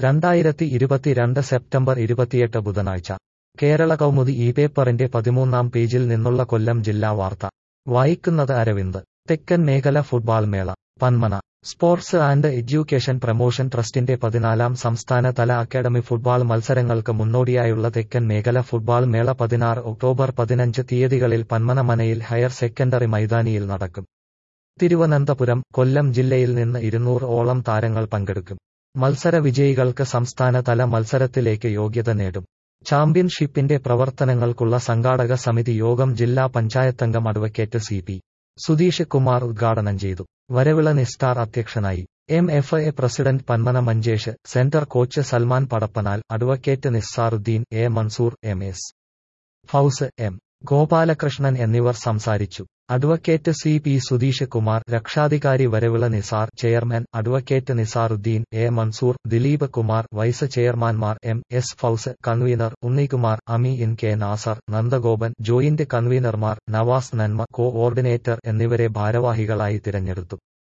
രണ്ടായിരത്തി ഇരുപത്തിരണ്ട് സെപ്റ്റംബർ ഇരുപത്തിയെട്ട് ബുധനാഴ്ച കേരള കൗമുദി ഈ പേപ്പറിന്റെ പതിമൂന്നാം പേജിൽ നിന്നുള്ള കൊല്ലം ജില്ലാ വാർത്ത വായിക്കുന്നത് അരവിന്ദ് തെക്കൻ മേഖല ഫുട്ബാൾ മേള Panmana sports and education promotion ട്രസ്റ്റിന്റെ പതിനാലാം സംസ്ഥാന തല അക്കാദമി ഫുട്ബാൾ മത്സരങ്ങൾക്ക് മുന്നോടിയായുള്ള തെക്കൻ മേഖല ഫുട്ബാൾ മേള പതിനാറ് ഒക്ടോബർ പതിനഞ്ച് തീയതികളിൽ പന്മന മനയിൽ ഹയർ സെക്കൻഡറി മൈതാനിയിൽ നടക്കും തിരുവനന്തപുരം കൊല്ലം ജില്ലയിൽ നിന്ന് ഇരുന്നൂറ് ഓളം താരങ്ങൾ പങ്കെടുക്കും മത്സര വിജയികൾക്ക് സംസ്ഥാനതല മത്സരത്തിലേക്ക് യോഗ്യത നേടും ചാമ്പ്യൻഷിപ്പിന്റെ പ്രവർത്തനങ്ങൾക്കുള്ള സംഘാടക സമിതി യോഗം ജില്ലാ പഞ്ചായത്തംഗം advocate C P Sudheesh Kumar ഉദ്ഘാടനം ചെയ്തു വരവിള നിസ്റ്റാർ അധ്യക്ഷനായി M F A president Panmana Manjesh centre coach Salman Padappanal advocate Nissaruddin A Mansoor M S Fouz M Gopalakrishnan എന്നിവർ സംസാരിച്ചു advocate C P Sudheesh Kumar രക്ഷാധികാരി Varavila Nisar chairman advocate Nisaruddin A Mansoor Dileep Kumar vice ചെയർമാൻമാർ M S Fouz convener Unnikumar Amin K Nasar Nandagopan joint കൺവീനർമാർ നവാസ് നന്മ കോ ഓർഡിനേറ്റർ എന്നിവരെ ഭാരവാഹികളായി തിരഞ്ഞെടുത്തു